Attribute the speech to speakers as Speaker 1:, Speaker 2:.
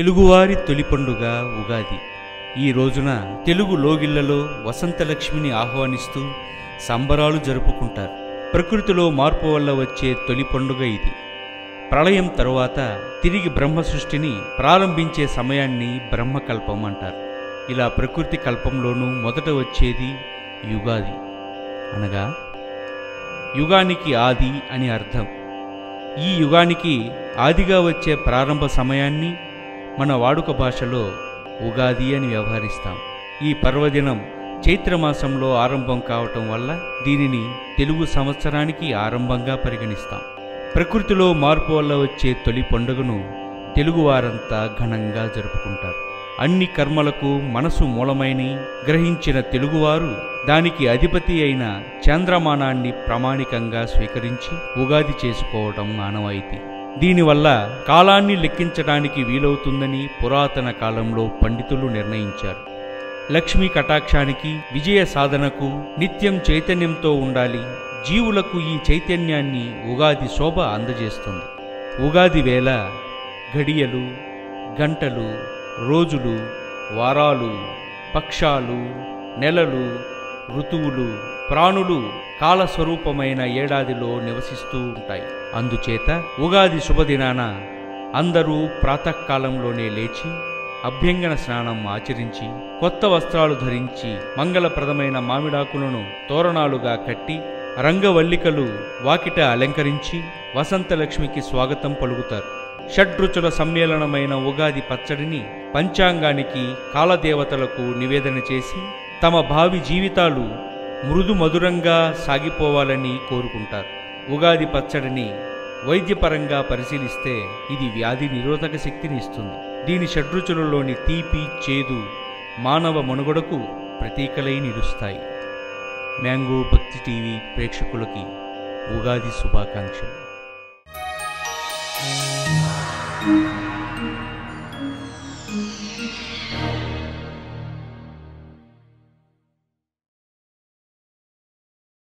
Speaker 1: తెలుగువారి తొలి పండుగ ఉగాది ఈ రోజున తెలుగు లోగిళ్లలో వసంతలక్ష్మిని ఆహ్వానిస్తూ సంబరాలు జరుపుకుంటారు ప్రకృతిలో మార్పు వల్ల వచ్చే తొలి పండుగ ఇది ప్రళయం తరువాత తిరిగి బ్రహ్మ సృష్టిని ప్రారంభించే సమయాన్ని బ్రహ్మకల్పం అంటారు ఇలా ప్రకృతి కల్పంలోనూ మొదట వచ్చేది యుగాది అనగా యుగానికి ఆది అని అర్థం ఈ యుగానికి ఆదిగా వచ్చే ప్రారంభ సమయాన్ని మన వాడుక భాషలో ఉగాది అని వ్యవహరిస్తాం ఈ పర్వదినం చైత్రమాసంలో ఆరంభం కావటం వల్ల దీనిని తెలుగు సంవత్సరానికి ఆరంభంగా పరిగణిస్తాం ప్రకృతిలో మార్పు వల్ల వచ్చే తొలి పండుగను తెలుగువారంతా ఘనంగా జరుపుకుంటారు అన్ని కర్మలకు మనసు మూలమైని గ్రహించిన తెలుగువారు దానికి అధిపతి అయిన చంద్రమానాన్ని ప్రామాణికంగా స్వీకరించి ఉగాది చేసుకోవడం ఆనవాయితీ దీనివల్ల కాలాన్ని లెక్కించడానికి వీలవుతుందని పురాతన కాలంలో పండితులు నిర్ణయించారు లక్ష్మీ కటాక్షానికి విజయ సాధనకు నిత్యం చైతన్యంతో ఉండాలి జీవులకు ఈ చైతన్యాన్ని ఉగాది శోభ అందజేస్తుంది ఉగాది వేళ గడియలు గంటలు రోజులు వారాలు పక్షాలు నెలలు ఋతువులు ప్రాణులు కాలస్వరూపమైన ఏడాదిలో నివసిస్తూ ఉంటాయి అందుచేత ఉగాది శుభదినాన అందరూ ప్రాతకాలంలోనే లేచి అభ్యంగన స్నానం ఆచరించి కొత్త వస్త్రాలు ధరించి మంగళప్రదమైన మామిడాకులను తోరణాలుగా కట్టి రంగవల్లికలు వాకిట అలంకరించి వసంతలక్ష్మికి స్వాగతం పలుకుతారు షడ్రుచుల సమ్మేళనమైన ఉగాది పచ్చడిని పంచాంగానికి కాలదేవతలకు నివేదన చేసి తమ భావి జీవితాలు మృదు మధురంగా సాగిపోవాలని కోరుకుంటారు ఉగాది పచ్చడిని వైద్యపరంగా పరిశీలిస్తే ఇది వ్యాధి నిరోధక శక్తిని ఇస్తుంది దీని షడ్రుచులలోని తీపి చేదు మానవ మనుగడకు ప్రతీకలై నిలుస్తాయి మ్యాంగో భక్తి టీవీ ప్రేక్షకులకి ఉగాది శుభాకాంక్షలు